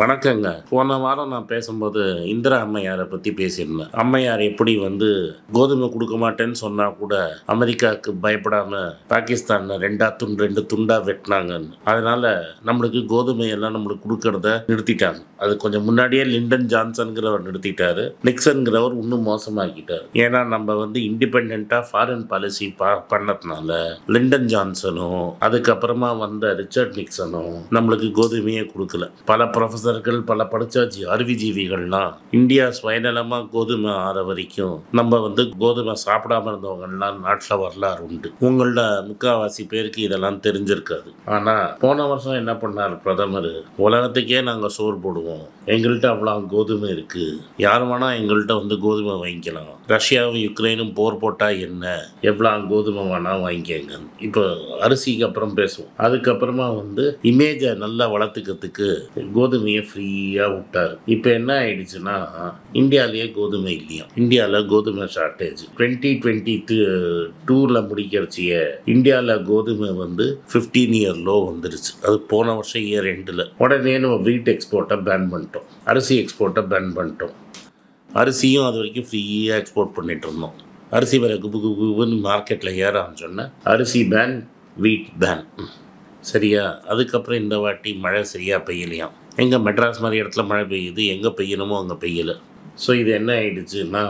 வணக்கங்க போன வாரம் நான் பேசும்போது இந்திரா அம்மையாரை பற்றி பேசியிருந்தேன் அம்மையார் எப்படி வந்து கோதுமை கொடுக்க மாட்டேன்னு சொன்னா கூட அமெரிக்காவுக்கு பயப்படாம பாகிஸ்தான்ல ரெண்டா துண்டு ரெண்டு துண்டா வெட்டினாங்கன்னு அதனால நம்மளுக்கு கோதுமை எல்லாம் நம்மளுக்கு கொடுக்கறத நிறுத்திட்டாங்க அது கொஞ்சம் முன்னாடியே லிண்டன் ஜான்சன்கிறவர் நிறுத்திட்டாரு நிக்சன்கிறவர் இன்னும் மோசமாக்கிட்டார் ஏன்னா நம்ம வந்து இண்டிபெண்ட்டாக ஃபாரின் பாலிசி பா பண்ணதுனால லிண்டன் ஜான்சனும் அதுக்கப்புறமா வந்த ரிச்சர்ட் நிக்சனும் நம்மளுக்கு கோதுமையே கொடுக்கல பல ப்ரொஃபஸர்கள் பல படித்த ஜி அறிவுஜீவிகள்லாம் இந்தியா சுயநலமாக கோதுமை ஆற வரைக்கும் நம்ம வந்து கோதுமை சாப்பிடாம இருந்தவங்கலாம் நாட்டில் வரலாறு உண்டு உங்களோட முக்காவாசி பேருக்கு இதெல்லாம் தெரிஞ்சிருக்காது ஆனால் போன வருஷம் என்ன பண்ணார் பிரதமர் உலகத்துக்கே நாங்கள் சோறு போடுவோம் எங்கள்கிட்ட அவ்வளோ கோதுமை இருக்குது யார் வேணால் எங்கள்கிட்ட வந்து கோதுமை வாங்கிக்கலாம் ரஷ்யாவும் யுக்ரைனும் போர் போட்டால் என்ன எவ்வளோ கோதுமை வேணால் வாங்கிக்கங்க இப்போ அரிசிக்கு அப்புறம் பேசுவோம் அதுக்கப்புறமா வந்து இமேஜை நல்லா வளர்த்துக்கிறதுக்கு கோதுமையை ஃப்ரீயாக விட்டார் இப்போ என்ன ஆயிடுச்சுன்னா இந்தியாவிலேயே கோதுமை இல்லையா இந்தியாவில் கோதுமை ஷார்ட்டேஜ் டுவெண்ட்டி டுவெண்ட்டி டூவில் முடிக்கிறச்சிய இந்தியாவில் கோதுமை வந்து ஃபிஃப்டீன் இயர் லோ வந்துருச்சு அது போன வருஷம் இயர் எண்டில் உடனே நம்ம வீட் எக்ஸ்போர்ட்டை பேன் பண்ணிட்டோம் அரிசி எக்ஸ்போர்ட்டை பேன் பண்ணிட்டோம் அரிசியும் அது வரைக்கும் ஃப்ரீயாக எக்ஸ்போர்ட் பண்ணிட்டு இருந்தோம் அரிசி விலை குபு குபுன்னு மார்க்கெட்டில் ஏற ஆரம்பிச்சோன்னே அரிசி பேன் வீட் பேன் சரியா அதுக்கப்புறம் இந்த வாட்டி மழை சரியாக பெய்யலையாம் எங்கே மெட்ராஸ் மாதிரி இடத்துல மழை பெய்யுது எங்கே பெய்யணுமோ அங்கே பெய்யலை ஸோ இது என்ன ஆயிடுச்சுன்னா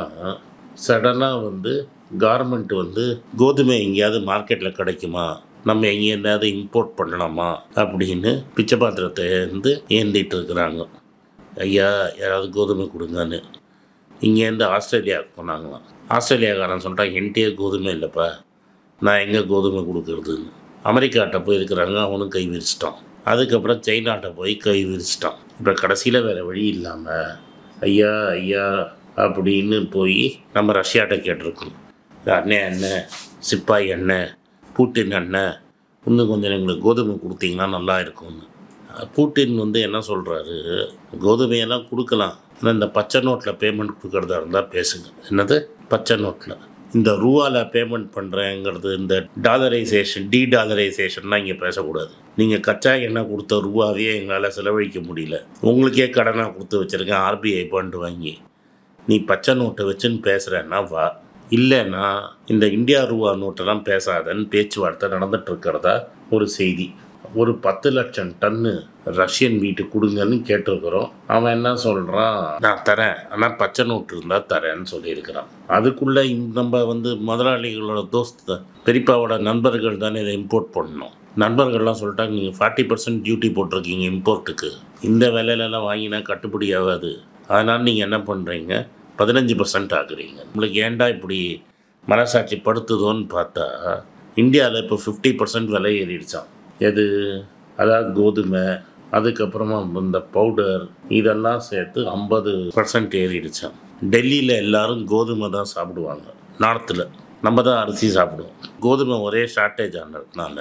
சடனாக வந்து கார்மெண்ட் வந்து கோதுமை எங்கேயாவது மார்க்கெட்டில் கிடைக்குமா நம்ம எங்கேயாவது இம்போர்ட் பண்ணலாமா அப்படின்னு பிச்சை பாத்திரத்தை வந்து ஏந்திட்டு இருக்கிறாங்க ஐயா யாராவது கோதுமை கொடுங்கன்னு இங்கேருந்து ஆஸ்திரேலியாவுக்கு போனாங்களாம் ஆஸ்திரேலியாக்காரன் சொல்லிட்டான் என்கிட்டயே கோதுமை இல்லைப்பா நான் எங்கே கோதுமை கொடுக்கறதுன்னு அமெரிக்காட்ட போயிருக்கிறாங்க அவனும் கை விரிச்சிட்டான் அதுக்கப்புறம் சைனாட்ட போய் கை விரிச்சிட்டான் இப்போ கடைசியில் வேறு வழி இல்லாமல் ஐயா ஐயா அப்படின்னு போய் நம்ம ரஷ்யாட்ட கேட்டிருக்கோம் அண்ணன் அண்ணன் சிப்பாய் அண்ணன் பூட்டின் அண்ணன் இன்னும் கொஞ்சம் எங்களுக்கு கோதுமை கொடுத்தீங்கன்னா நல்லா இருக்கும்னு பூட்டின் வந்து என்ன சொல்கிறாரு கோதுமையெல்லாம் கொடுக்கலாம் ஆனால் இந்த பச்சை நோட்டில் பேமெண்ட் கொடுக்குறதா இருந்தால் பேசுங்க என்னது பச்சை நோட்டில் இந்த ரூவாவில் பேமெண்ட் பண்ணுறேங்கிறது இந்த டாலரைசேஷன் டி டாலரைசேஷன்லாம் இங்கே பேசக்கூடாது நீங்கள் கச்சா எண்ணெய் கொடுத்த ரூபாவே எங்களால் செலவழிக்க முடியல உங்களுக்கே கடனாக கொடுத்து வச்சுருக்கேன் ஆர்பிஐ பாண்டு வாங்கி நீ பச்சை நோட்டை வச்சுன்னு பேசுகிறேன்னா வா இல்லைன்னா இந்த இந்தியா ரூபா நோட்டெல்லாம் பேசாதன்னு பேச்சுவார்த்தை நடந்துட்டு இருக்கிறதா ஒரு செய்தி ஒரு பத்து லட்சம் டன்னு ரஷ்யன் வீட்டுக்கு கொடுங்கன்னு கேட்டிருக்கிறோம் அவன் என்ன சொல்கிறான் நான் தரேன் ஆனால் பச்சை நோட்டு இருந்தால் தரேன்னு சொல்லியிருக்கிறான் அதுக்குள்ளே நம்ம வந்து முதலாளிகளோட தோஸ்த பெரியப்பாவோட நண்பர்கள் தானே இதை இம்போர்ட் பண்ணணும் நண்பர்கள்லாம் சொல்லிட்டாங்க நீங்கள் ஃபார்ட்டி பர்சன்ட் டியூட்டி போட்டிருக்கீங்க இம்போர்ட்டுக்கு இந்த விலையிலலாம் வாங்கினா கட்டுப்படி ஆகாது அதனால் நீங்கள் என்ன பண்ணுறீங்க பதினஞ்சு பர்சன்ட் ஆகுறீங்க நம்மளுக்கு ஏன்டா இப்படி மனசாட்சி படுத்துதோன்னு பார்த்தா இந்தியாவில் இப்போ ஃபிஃப்டி பர்சன்ட் விலை ஏறிடுச்சான் எது அதாவது கோதுமை அதுக்கப்புறமா இந்த பவுடர் இதெல்லாம் சேர்த்து ஐம்பது பர்சன்ட் ஏறிடுச்சான் டெல்லியில் எல்லாரும் கோதுமை தான் சாப்பிடுவாங்க நார்த்தில் நம்ம தான் அரிசி சாப்பிடுவோம் கோதுமை ஒரே ஷார்ட்டேஜ் ஆனதுனால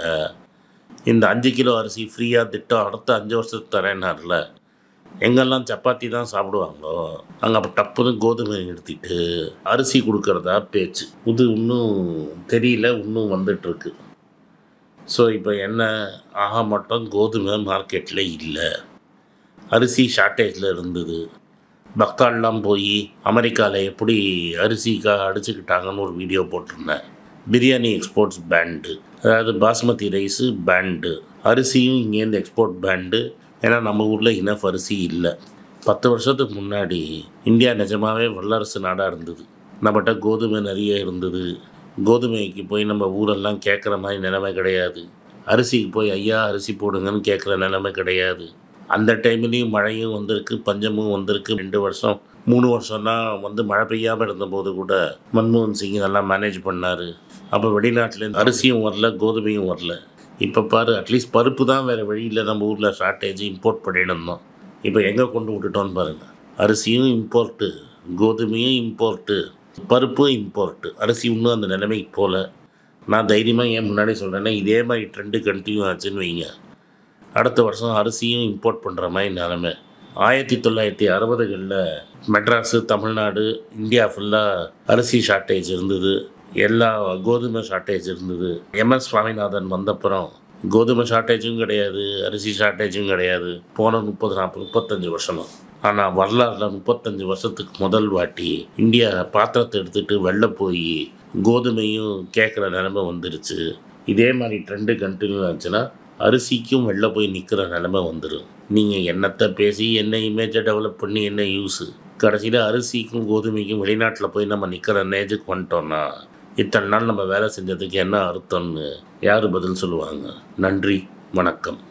இந்த அஞ்சு கிலோ அரிசி ஃப்ரீயாக திட்டம் அடுத்த அஞ்சு வருஷத்துக்கு தரேன்னார்ல எங்கெல்லாம் சப்பாத்தி தான் சாப்பிடுவாங்களோ அங்கே அப்போ டப்புன்னு கோதுமை நிறுத்திட்டு அரிசி கொடுக்கறதா பேச்சு இது இன்னும் தெரியல இன்னும் வந்துட்டுருக்கு ஸோ இப்போ என்ன ஆக மட்டும் கோதுமை மார்க்கெட்டில் இல்லை அரிசி ஷார்ட்டேஜில் இருந்தது பக்தால்லாம் போய் அமெரிக்காவில் எப்படி அரிசிக்காக அடிச்சுக்கிட்டாங்கன்னு ஒரு வீடியோ போட்டிருந்தேன் பிரியாணி எக்ஸ்போர்ட்ஸ் பேண்டு அதாவது பாஸ்மதி ரைஸு பேண்டு அரிசியும் இங்கேருந்து எக்ஸ்போர்ட் பேண்டு ஏன்னா நம்ம ஊரில் இனஃப் அரிசி இல்லை பத்து வருஷத்துக்கு முன்னாடி இந்தியா நிஜமாகவே வல்லரசு நாடாக இருந்தது நம்மகிட்ட கோதுமை நிறைய இருந்தது கோதுமைக்கு போய் நம்ம ஊரெல்லாம் கேட்குற மாதிரி நிலைமை கிடையாது அரிசிக்கு போய் ஐயா அரிசி போடுங்கன்னு கேட்குற நிலைமை கிடையாது அந்த டைம்லேயும் மழையும் வந்திருக்கு பஞ்சமும் வந்திருக்கு ரெண்டு வருஷம் மூணு வருஷம்னா வந்து மழை பெய்யாமல் இருந்தபோது கூட மன்மோகன் சிங் இதெல்லாம் மேனேஜ் பண்ணார் அப்போ வெளிநாட்டிலேருந்து அரிசியும் வரல கோதுமையும் வரல இப்போ பாரு அட்லீஸ்ட் பருப்பு தான் வேறு வழியில் நம்ம ஊரில் ஷார்ட்டேஜ் இம்போர்ட் பண்ணியிருந்தோம் இப்போ எங்கே கொண்டு விட்டுட்டோன்னு பாருங்கள் அரிசியும் இம்போர்ட்டு கோதுமையும் இம்போர்ட்டு பருப்பும் இம்போர்ட்டு அரிசி இன்னும் அந்த நிலைமைக்கு போகல நான் தைரியமாக ஏன் முன்னாடி சொல்கிறேன்னா இதே மாதிரி ட்ரெண்டு கண்டினியூ ஆச்சுன்னு வைங்க அடுத்த வருஷம் அரிசியும் இம்போர்ட் பண்ணுற மாதிரி நிலமை ஆயிரத்தி தொள்ளாயிரத்தி அறுபதுகளில் மெட்ராஸு தமிழ்நாடு இந்தியா ஃபுல்லாக அரிசி ஷார்ட்டேஜ் இருந்தது எல்லா கோதுமை ஷார்ட்டேஜ் இருந்தது எம்எஸ் சுவாமிநாதன் வந்தப்புறம் கோதுமை ஷார்ட்டேஜும் கிடையாது அரிசி ஷார்ட்டேஜும் கிடையாது போன முப்பது நாற்பது முப்பத்தஞ்சு வருஷமா ஆனால் வரலாறுல முப்பத்தஞ்சு வருஷத்துக்கு முதல் வாட்டி இந்தியா பாத்திரத்தை எடுத்துகிட்டு வெளில போய் கோதுமையும் கேட்குற நிலைமை வந்துருச்சு இதே மாதிரி ட்ரெண்டு கண்டினியூ ஆச்சுன்னா அரிசிக்கும் வெளில போய் நிற்கிற நிலைமை வந்துடும் நீங்கள் என்னத்தை பேசி என்ன இமேஜை டெவலப் பண்ணி என்ன யூஸு கடைசியில் அரிசிக்கும் கோதுமைக்கும் வெளிநாட்டில் போய் நம்ம நிற்கிற நேஜுக்கு வந்துட்டோம்னா இத்தனை நாள் நம்ம வேலை செஞ்சதுக்கு என்ன அர்த்தம்னு யார் பதில் சொல்லுவாங்க நன்றி வணக்கம்